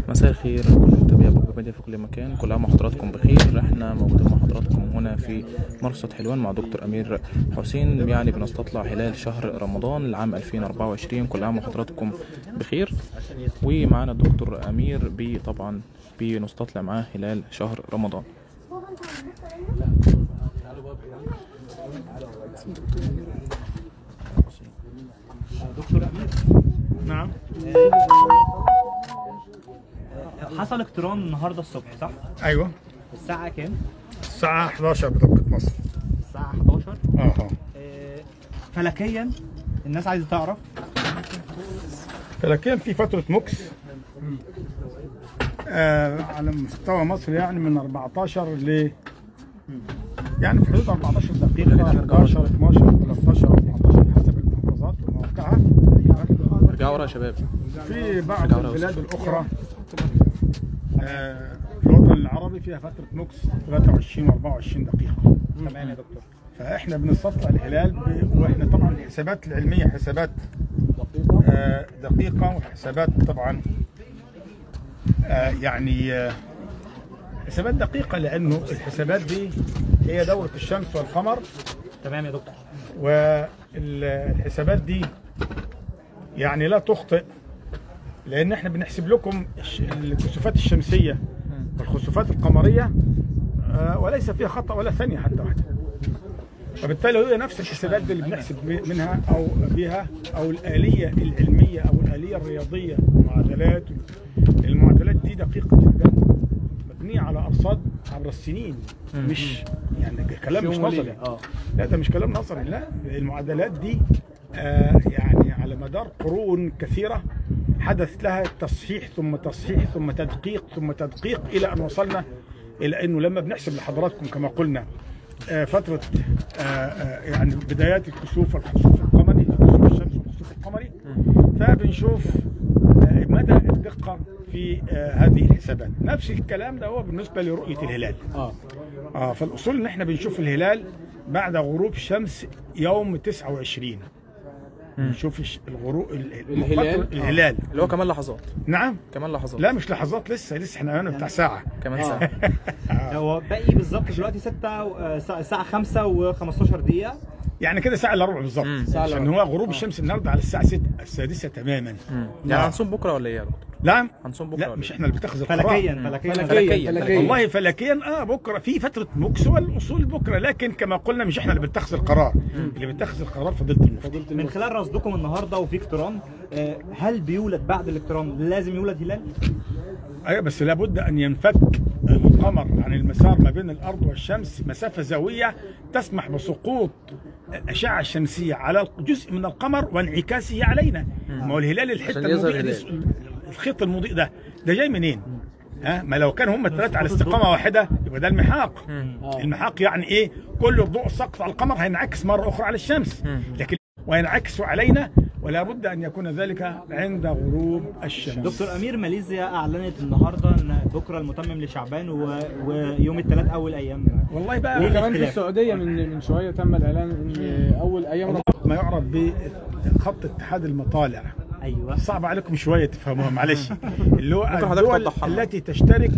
مساء الخير كل متابعي ابو ميديا في كل مكان كل عام وحضراتكم بخير احنا موجودين مع حضراتكم هنا في مرصد حلوان مع دكتور امير حسين يعني بنستطلع هلال شهر رمضان لعام 2024 كل عام وحضراتكم بخير ومعانا الدكتور امير بي طبعا بنستطلع معاه هلال شهر رمضان دكتور امير نعم حصل اقتران النهارده الصبح صح؟ ايوه الساعة كام؟ الساعة 11 بتوقيت مصر الساعة 11 اه اه آه، فلكيا الناس عايزة تعرف فلكن في فترة موكس آه على مستوى مصر يعني من 14 ل يعني في حدود 14 دقيقة 11 12 13 14 حسب المحافظات ومواقعها ارجعوا ورا يا شباب في بعض رجعوا لها البلاد الأخرى آه في الوطن العربي فيها فترة موكس 23 و24 دقيقة تمام يا دكتور فاحنا بنستطلع الهلال ب... واحنا طبعا الحسابات العلميه حسابات آه، دقيقه وحسابات طبعا آه، يعني آه، حسابات دقيقه لانه الحسابات دي هي دوره الشمس والقمر تمام يا دكتور والحسابات دي يعني لا تخطئ لان احنا بنحسب لكم الش- الكسوفات الشمسيه والخسوفات القمريه آه، وليس فيها خطا ولا ثانيه حتى واحده فبالتالي هي نفس الحسابات دي اللي بنحسب منها او بها او الاليه العلميه او الاليه الرياضيه المعادلات المعادلات دي دقيقه جدا مبنيه على ارصاد عبر السنين مش يعني كلام مش نظري اه لا ده مش كلام نظري لا المعادلات دي آه يعني على مدار قرون كثيرة حدث لها تصحيح ثم تصحيح ثم تدقيق ثم تدقيق إلى أن وصلنا إلى أنه لما بنحسب لحضراتكم كما قلنا آه فترة آه آه يعني بدايات الكسوف والخسوف القمري كسوف الشمس والخسوف القمري فبنشوف آه مدى الدقة في آه هذه الحسابات نفس الكلام ده هو بالنسبة لرؤية الهلال اه اه فالاصول ان احنا بنشوف الهلال بعد غروب الشمس يوم 29 بنشوف الش- الغروب ال- الهلال؟ فترة- الهلال اللي هو كمان لحظات نعم كمان لحظات لا مش لحظات لسه لسه احنا هنا بتاع ساعه كمان ساعة هو باقي بالظبط دلوقتي 6 الساعة 5 و15 دقيقة يعني كده ساعه الا ربع بالظبط مم. عشان هو غروب الشمس النهارده على الساعه 6 السادسه تماما مم. يعني هنصوم بكرة ولا ايه يا دكتور؟ لا هنصوم بكرة لا ولا مش إيه؟ احنا اللي بنتخذ القرار فلكيا فلكيا فلكيا فلكيا والله فلكيا اه بكره في فتره موكس والاصول بكره لكن كما قلنا مش احنا اللي بنتخذ القرار اللي بنتخذ القرار فضيله المفتي من خلال رصدكم النهارده وفي اقتران آه، هل بيولد بعد الاقتران لازم يولد هلال؟ ايوه بس لابد ان ينفك القمر عن المسار ما بين الارض والشمس مسافه زاويه تسمح بسقوط الاشعه الشمسيه على جزء من القمر وانعكاسه علينا ما هو الهلال الحته عشان يظهر المضيئه دي الهلال. الخيط المضيء ده ده جاي منين؟ ها ما لو كان هم الثلاثه على استقامه واحده يبقى ده المحاق المحاق يعني ايه؟ كل الضوء الساقط على القمر هينعكس مره اخرى على الشمس لكن وينعكس علينا ولا بد ان يكون ذلك عند غروب الشمس دكتور امير ماليزيا اعلنت النهارده ان بكره المتمم لشعبان و... ويوم الثلاث اول ايام والله بقى إيه وكمان في الاختلاف؟ السعوديه من من شويه تم الاعلان ان اول ايام ما يعرف بخط اتحاد المطالع ايوه صعب عليكم شويه تفهموها معلش اللي هو حضرتك الدول توضحها لنا. التي تشترك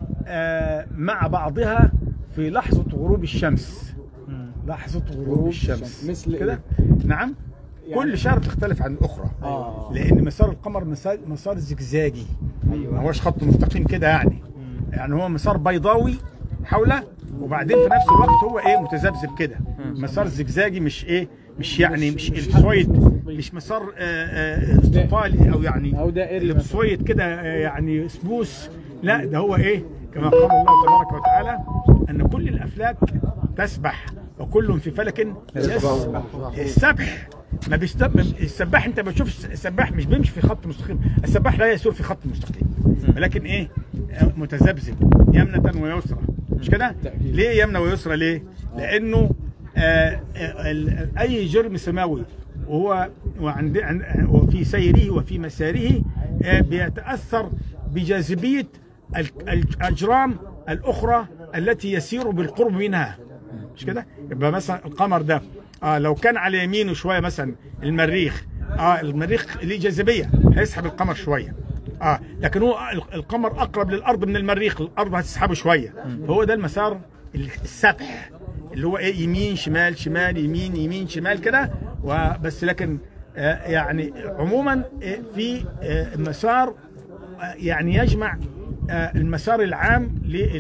آه، مع بعضها في لحظه غروب الشمس مم. لحظه غروب غروب الشمس الشمس. مثل كده إيه؟ نعم يعني- كل شهر تختلف عن الاخرى آه. لان مسار القمر مسار, مسار زجزاجي ما هوش خط مستقيم كده يعني يعني هو مسار بيضاوي حوله وبعدين في نفس الوقت هو ايه متذبذب كده مسار زجزاجي مش ايه مش يعني مش السويد مش مسار آه، آه، استطالي او يعني أو دائري اللي مثلا. بسويد كده آه، يعني سبوس لا ده هو ايه كما قال الله تبارك وتعالى ان كل الافلاك تسبح وكل في فلك يسبح السبح ما بيستب... السباح انت بتشوف السباح مش بيمشي في خط مستقيم السباح لا يسير في خط مستقيم ولكن ايه آه، متذبذب يمنة ويسرى مش كده بالتأكيد. ليه يمنة ويسرى ليه لانه آه آه ال- اي جرم سماوي وهو وعند عن- وفي سيره وفي مساره آه بيتاثر بجاذبيه ال- الاجرام الاخرى التي يسير بالقرب منها مش كده يبقى مثلا القمر ده اه لو كان على يمينه شويه مثلا المريخ اه المريخ ليه جاذبيه هيسحب القمر شويه اه لكن هو ال- القمر اقرب للارض من المريخ الارض هتسحبه شويه فهو ده المسار ال- السبح اللي هو ايه يمين شمال شمال يمين يمين شمال كده وبس لكن آه يعني عموما آه في آه مسار آه يعني يجمع آه المسار العام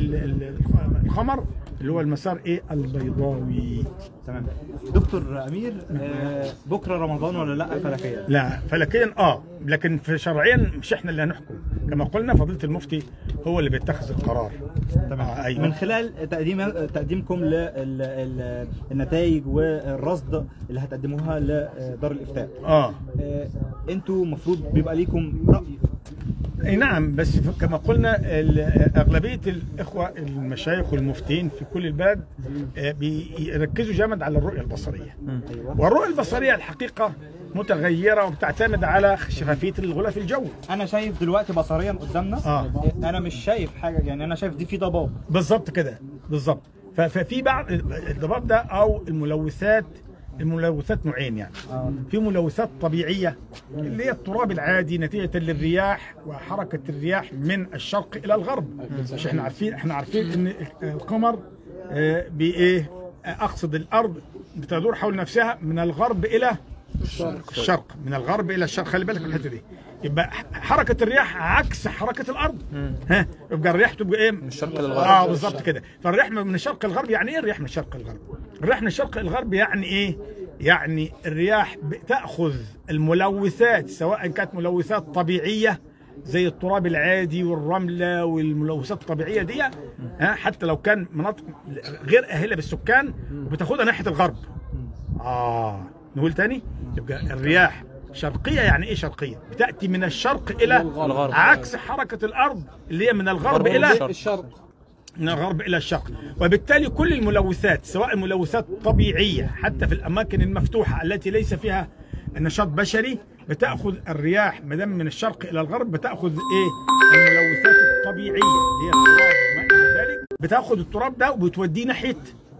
للقمر اللي هو المسار ايه البيضاوي تمام دكتور امير آه، بكره رمضان ولا لا فلكيا لا فلكيا اه لكن في شرعيا مش احنا اللي هنحكم كما قلنا فضيله المفتي هو اللي بيتخذ القرار تمام آه أيوة. من خلال تقديم تقديمكم للنتائج والرصد اللي هتقدموها لدار الافتاء اه آه، انتوا المفروض بيبقى ليكم راي اي نعم بس ف- كما قلنا ال- اغلبيه الاخوه المشايخ والمفتين في كل البلد آه، بيركزوا جامد على الرؤيه البصريه ايوه والرؤيه البصريه الحقيقه متغيره وبتعتمد على شفافيه الغلاف الجوي انا شايف دلوقتي بصريا قدامنا آه. انا مش شايف حاجه يعني انا شايف دي في ضباب بالظبط كده بالظبط ف- ففي بعض الضباب ده او الملوثات الملوثات نوعين يعني آه. في ملوثات طبيعيه اللي هي التراب العادي نتيجه للرياح وحركه الرياح من الشرق الى الغرب مش احنا عارفين احنا عارفين ان القمر آه، بايه آه، اقصد الارض بتدور حول نفسها من الغرب الى الشرق من الغرب الى الشرق خلي بالك من الحته دي يبقى حركه الرياح عكس حركه الارض ها يبقى الرياح تبقى ايه من الشرق للغرب. اه بالظبط كده فالرياح من الشرق للغرب يعني ايه الرياح من الشرق للغرب الرياح من الشرق للغرب يعني ايه يعني الرياح بتاخذ الملوثات سواء كانت ملوثات طبيعيه زي التراب العادي والرمله والملوثات الطبيعيه دي ها حتى لو كان مناطق غير اهله بالسكان وبتاخدها ناحيه الغرب اه نقول تاني يبقى الرياح شرقيه يعني ايه شرقيه بتاتي من الشرق الى الغرب. عكس حركه الارض اللي هي من الغرب الغرب الى والشرق. الشرق من الغرب الى الشرق وبالتالي كل الملوثات سواء ملوثات طبيعيه حتى في الاماكن المفتوحه التي ليس فيها نشاط بشري بتاخذ الرياح ما دام من الشرق الى الغرب بتاخذ ايه الملوثات الطبيعيه اللي هي التراب وما الى ذلك بتاخذ التراب ده وبتوديه ناحيه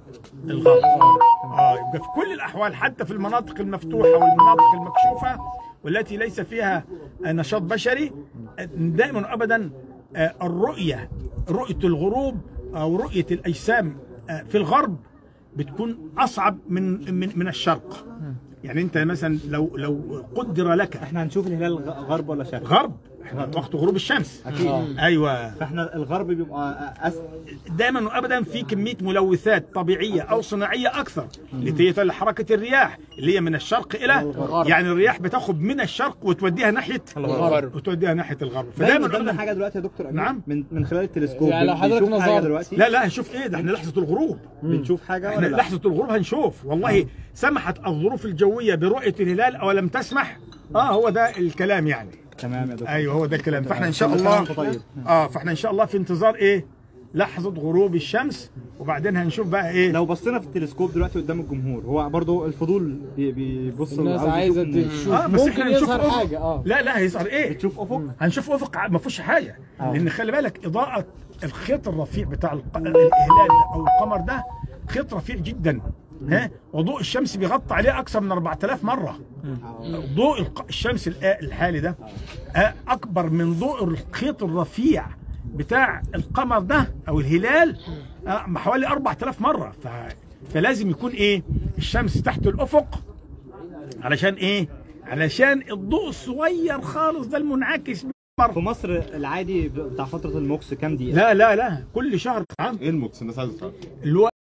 الغرب اه يبقى في كل الاحوال حتى في المناطق المفتوحه والمناطق المكشوفه والتي ليس فيها نشاط بشري دائما ابدا آه، الرؤيه رؤيه الغروب او رؤيه الاجسام آه، في الغرب بتكون اصعب من من من الشرق يعني انت مثلا لو لو قدر لك احنا هنشوف الهلال غ- غرب ولا شرق غرب احنا وقت غروب الشمس اكيد ايوه فاحنا الغرب بيبقى أس... دائما وابدا في كميه ملوثات طبيعيه او صناعيه اكثر نتيجه لحركه الرياح اللي هي من الشرق الى الغرب. يعني الرياح بتاخد من الشرق وتوديها ناحيه الغرب. وتوديها ناحيه الغرب باين فدائما قدامنا وابدا حاجه دلوقتي يا دكتور أمير؟ نعم. من من خلال التلسكوب يعني لو بن- حضرتك بنشوف حاجه نظرت- دلوقتي لا لا هنشوف ايه ده احنا لحظه الغروب بنشوف حاجه احنا ولا لا لحظه الغروب هنشوف والله سمحت الظروف الجويه برؤيه الهلال او لم تسمح اه هو ده الكلام يعني تمام يا دكتور ايوه هو ده الكلام فاحنا ان شاء كل سنة الله وأنت طيب. اه فاحنا ان شاء الله في انتظار ايه لحظه غروب الشمس وبعدين هنشوف بقى ايه لو بصينا في التلسكوب دلوقتي قدام الجمهور هو برضو الفضول بي- بيبص الناس عاوز عايزه يشوف إن- تشوف اه بس ممكن احنا هنشوف يظهر أفق. حاجه اه لا لا هيظهر ايه تشوف افق هنشوف افق ع- ما فيهوش حاجه آه. لان خلي بالك اضاءه الخيط الرفيع بتاع الق- الهلال ده او القمر ده خيط رفيع جدا ها وضوء الشمس بيغطي عليه اكثر من 4000 مره ضوء الق- الشمس الآ- الحالي ده آه، اكبر من ضوء الخيط الرفيع بتاع القمر ده او الهلال آه، حوالي 4000 مره ف... فلازم يكون ايه الشمس تحت الافق علشان ايه علشان الضوء الصغير خالص ده المنعكس في مصر العادي بتاع فتره الموكس كام دقيقه لا لا لا كل شهر عام ايه الموكس الناس عايزه تعرف اللي هو